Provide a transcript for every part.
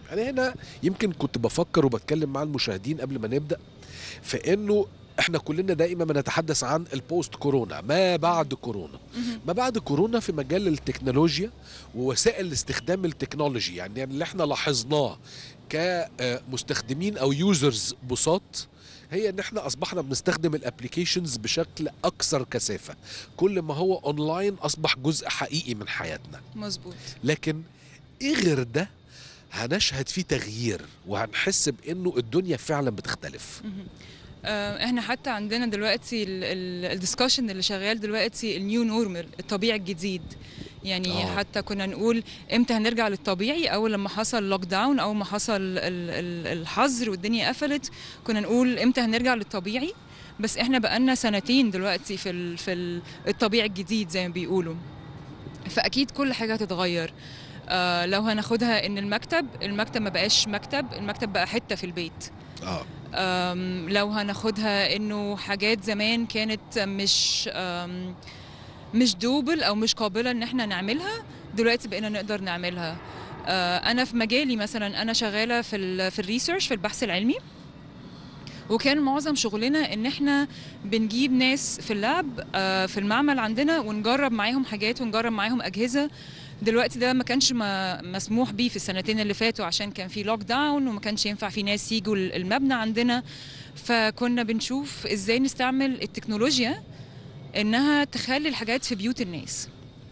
انا هنا يمكن كنت بفكر وبتكلم مع المشاهدين قبل ما نبدا في انه احنا كلنا دائما بنتحدث عن البوست كورونا ما بعد كورونا ما بعد كورونا في مجال التكنولوجيا ووسائل استخدام التكنولوجي يعني اللي احنا لاحظناه كمستخدمين او يوزرز بساط هي ان احنا اصبحنا بنستخدم الابلكيشنز بشكل اكثر كثافه كل ما هو اونلاين اصبح جزء حقيقي من حياتنا مظبوط لكن ايه غير ده هنشهد فيه تغيير وهنحس بانه الدنيا فعلا بتختلف آه، احنا حتى عندنا دلوقتي الدiscussion اللي شغال دلوقتي النيو نورمال الطبيعي الجديد يعني آه. أوه. حتى كنا نقول امتى هنرجع للطبيعي اول لما حصل لوك داون اول ما حصل ال- ال- الحظر والدنيا قفلت كنا نقول امتى هنرجع للطبيعي بس احنا بقالنا سنتين دلوقتي في ال- في ال- الطبيعي الجديد زي ما بيقولوا فاكيد كل حاجه هتتغير آه لو هناخدها ان المكتب المكتب ما بقاش مكتب المكتب بقى حته في البيت اه أم، لو هناخدها انه حاجات زمان كانت مش أم، مش دوبل او مش قابله ان احنا نعملها دلوقتي بقينا نقدر نعملها أه، انا في مجالي مثلا انا شغاله في ال في الريسيرش في البحث العلمي وكان معظم شغلنا ان احنا بنجيب ناس في اللاب آه، في المعمل عندنا ونجرب معاهم حاجات ونجرب معاهم اجهزه دلوقتي ده ما كانش ما مسموح بيه في السنتين اللي فاتوا عشان كان في لوك داون وما كانش ينفع في ناس يجوا المبنى عندنا فكنا بنشوف ازاي نستعمل التكنولوجيا انها تخلي الحاجات في بيوت الناس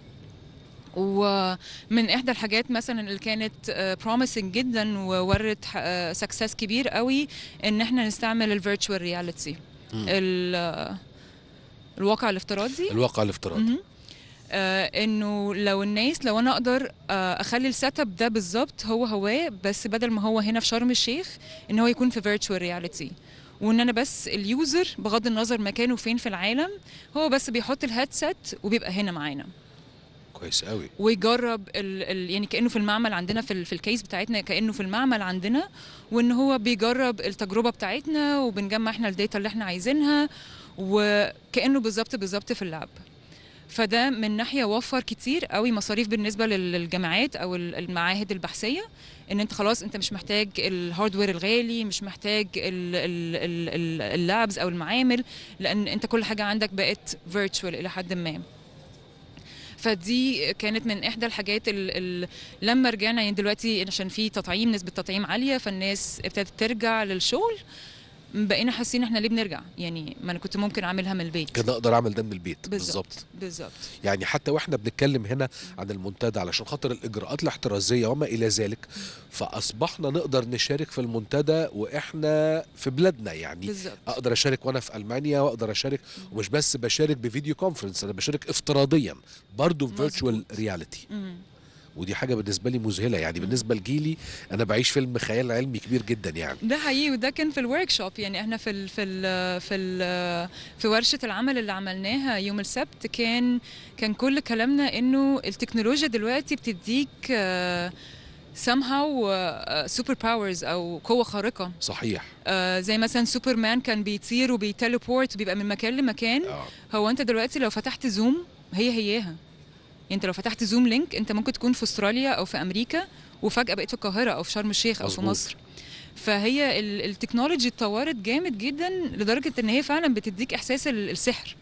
ومن احدى الحاجات مثلا اللي كانت بروميسنج جدا وورت سكسس كبير قوي ان احنا نستعمل الفيرتشوال رياليتي الواقع الافتراضي الواقع الافتراضي مهم. آه انه لو الناس لو انا اقدر آه اخلي السيت اب ده بالظبط هو هو بس بدل ما هو هنا في شرم الشيخ ان هو يكون في فيرتشوال رياليتي وان انا بس اليوزر بغض النظر مكانه فين في العالم هو بس بيحط الهيدسيت وبيبقى هنا معانا كويس قوي ويجرب ال ال يعني كانه في المعمل عندنا في, ال في الكيس بتاعتنا كانه في المعمل عندنا وان هو بيجرب التجربه بتاعتنا وبنجمع احنا الداتا اللي احنا عايزينها وكانه بالظبط بالظبط في اللاب فده من ناحيه وفر كتير قوي مصاريف بالنسبه لل- للجامعات او ال- المعاهد البحثيه ان انت خلاص انت مش محتاج الهاردوير الغالي مش محتاج ال- ال- ال- ال- اللابز او المعامل لان انت كل حاجه عندك بقت فيرتشوال الى حد ما فدي كانت من احدى الحاجات ال ال لما رجعنا يعني دلوقتي عشان في تطعيم نسبه تطعيم عاليه فالناس ابتدت ترجع للشغل بقينا حاسين احنا ليه بنرجع يعني ما انا كنت ممكن اعملها من البيت كان اقدر اعمل ده من البيت بالظبط بالظبط بالظبط يعني حتى واحنا بنتكلم هنا عن المنتدى علشان خاطر الاجراءات الاحترازيه وما الى ذلك فاصبحنا نقدر نشارك في المنتدى واحنا في بلادنا يعني بالظبط اقدر اشارك وانا في المانيا واقدر اشارك ومش بس بشارك بفيديو كونفرنس انا بشارك افتراضيا برضه في مظبوط. فيرتشوال رياليتي مم. ودي حاجه بالنسبه لي مذهله يعني بالنسبه لجيلي انا بعيش فيلم خيال علمي كبير جدا يعني ده حقيقي وده كان في الورك شوب يعني احنا في ال في ال في ال في ورشه العمل اللي عملناها يوم السبت كان كان كل كلامنا انه التكنولوجيا دلوقتي بتديك آه، somehow سوبر باورز او قوه خارقه صحيح آه، زي مثلا سوبرمان كان بيطير وبيتليبورت وبيبقى من مكان لمكان اه هو انت دلوقتي لو فتحت زوم هي هياها يعني انت لو فتحت زوم لينك انت ممكن تكون في استراليا او في امريكا وفجاه بقيت في القاهره او في شرم الشيخ او في مظبوط. مصر فهي ال- التكنولوجي اتطورت جامد جدا لدرجه ان هي فعلا بتديك احساس ال- السحر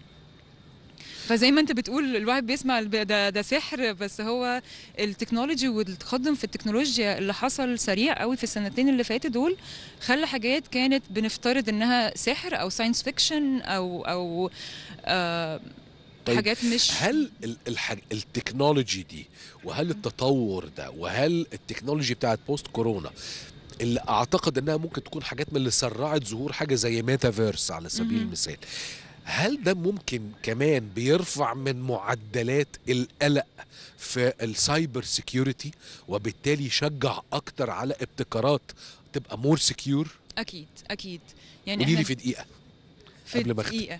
فزي ما انت بتقول الواحد بيسمع الب- ده ده سحر بس هو التكنولوجي والتقدم في التكنولوجيا اللي حصل سريع قوي في السنتين اللي فاتوا دول خلى حاجات كانت بنفترض انها سحر او ساينس فيكشن او او آه طيب، حاجات مش هل ال- الحاج... التكنولوجي دي وهل التطور ده وهل التكنولوجي بتاعت بوست كورونا اللي اعتقد انها ممكن تكون حاجات من اللي سرعت ظهور حاجه زي ميتافيرس على سبيل مهم. المثال هل ده ممكن كمان بيرفع من معدلات القلق في السايبر سيكيورتي وبالتالي يشجع اكتر على ابتكارات تبقى مور سكيور اكيد اكيد يعني قولي لي احنا في دقيقه في قبل ما أختم. دقيقة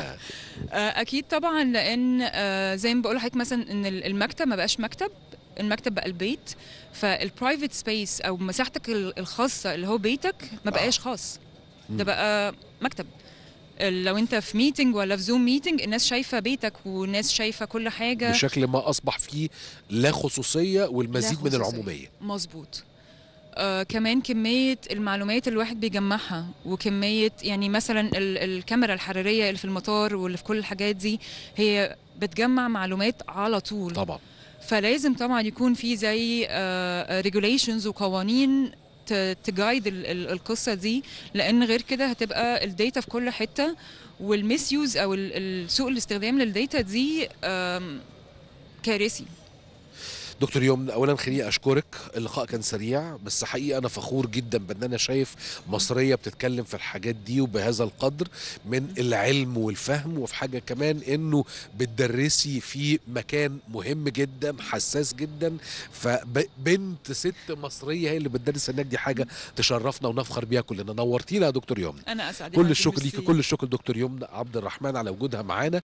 آه، اكيد طبعا لان آه، زي ما بقول لحضرتك مثلا ان ال- المكتب ما بقاش مكتب المكتب بقى البيت فالبرايفت سبيس او مساحتك ال- الخاصه اللي هو بيتك ما بقاش خاص مم. ده بقى مكتب ال- لو انت في ميتنج ولا في زوم ميتنج الناس شايفه بيتك والناس شايفه كل حاجه بشكل ما اصبح فيه لا خصوصيه والمزيد من خصوصية. العموميه مظبوط آه كمان كمية المعلومات اللي الواحد بيجمعها وكمية يعني مثلا ال- الكاميرا الحرارية اللي في المطار واللي في كل الحاجات دي هي بتجمع معلومات على طول طبعا فلازم طبعا يكون في زي ريجوليشنز وقوانين تجايد القصه دي لان غير كده هتبقى الداتا في كل حته والميس يوز او ال- ال- سوء الاستخدام للداتا دي آم، كارثي دكتور يوم اولا خليني اشكرك اللقاء كان سريع بس حقيقه انا فخور جدا بان انا شايف مصريه بتتكلم في الحاجات دي وبهذا القدر من العلم والفهم وفي حاجه كمان انه بتدرسي في مكان مهم جدا حساس جدا فبنت ست مصريه هي اللي بتدرس هناك دي حاجه تشرفنا ونفخر بيها كلنا نورتينا يا دكتور يوم انا اسعد كل الشكر ليكي كل الشكر دكتور يمنى عبد الرحمن على وجودها معانا